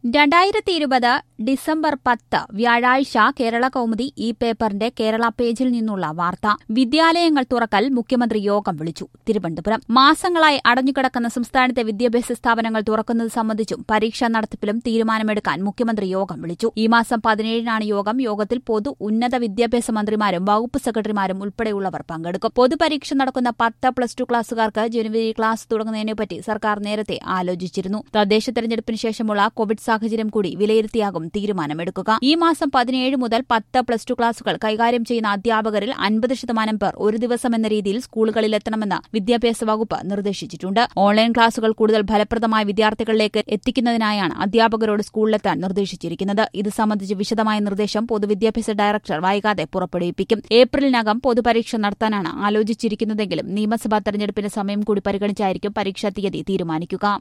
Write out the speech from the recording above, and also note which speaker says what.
Speaker 1: രണ്ടായിരത്തി ഇരുപത് ഡിസംബർ പത്ത് വ്യാഴാഴ്ച കേരള കൗമുദി ഈ പേപ്പറിന്റെ കേരള പേജിൽ നിന്നുള്ള വാർത്ത വിദ്യാലയങ്ങൾ തുറക്കൽ മുഖ്യമന്ത്രി യോഗം വിളിച്ചു തിരുവനന്തപുരം മാസങ്ങളായി അടഞ്ഞുകിടക്കുന്ന സംസ്ഥാനത്തെ വിദ്യാഭ്യാസ സ്ഥാപനങ്ങൾ തുറക്കുന്നത് സംബന്ധിച്ചും പരീക്ഷാ നടത്തിപ്പിലും തീരുമാനമെടുക്കാൻ മുഖ്യമന്ത്രി യോഗം വിളിച്ചു ഈ മാസം പതിനേഴിനാണ് യോഗം യോഗത്തിൽ പൊതു ഉന്നത വിദ്യാഭ്യാസ മന്ത്രിമാരും വകുപ്പ് സെക്രട്ടറിമാരും ഉൾപ്പെടെയുള്ളവർ പങ്കെടുക്കും പൊതുപരീക്ഷ നടക്കുന്ന പത്ത് പ്ലസ് ടു ക്ലാസുകാർക്ക് ജനുവരി ക്ലാസ് തുടങ്ങുന്നതിനെപ്പറ്റി സർക്കാർ നേരത്തെ ആലോചിച്ചിരുന്നു തദ്ദേശ തെരഞ്ഞെടുപ്പിന് ശേഷമുള്ള കോവിഡ് സാഹചര്യം കൂടി വിലയിരുത്തിയാകും തീരുമാനമെടുക്കുക ഈ മാസം പതിനേഴ് മുതൽ പത്ത് പ്ലസ് ടു ക്ലാസുകൾ കൈകാര്യം ചെയ്യുന്ന അധ്യാപകരിൽ അൻപത് ശതമാനം പേർ ഒരു ദിവസം എന്ന രീതിയിൽ സ്കൂളുകളിലെത്തണമെന്ന് വിദ്യാഭ്യാസ വകുപ്പ് നിർദ്ദേശിച്ചിട്ടുണ്ട് ഓൺലൈൻ ക്ലാസുകൾ കൂടുതൽ ഫലപ്രദമായ വിദ്യാർത്ഥികളിലേക്ക് എത്തിക്കുന്നതിനായാണ് അധ്യാപകരോട് സ്കൂളിലെത്താൻ നിർദ്ദേശിച്ചിരിക്കുന്നത് ഇത് സംബന്ധിച്ച് വിശദമായ നിർദ്ദേശം പൊതുവിദ്യാഭ്യാസ ഡയറക്ടർ വൈകാതെ പുറപ്പെടുവിപ്പിക്കും ഏപ്രിലിനകം പൊതുപരീക്ഷ നടത്താനാണ് ആലോചിച്ചിരിക്കുന്നതെങ്കിലും നിയമസഭാ തെരഞ്ഞെടുപ്പിന്റെ സമയം കൂടി പരിഗണിച്ചായിരിക്കും പരീക്ഷാ തീയതി തീരുമാനിക്കുക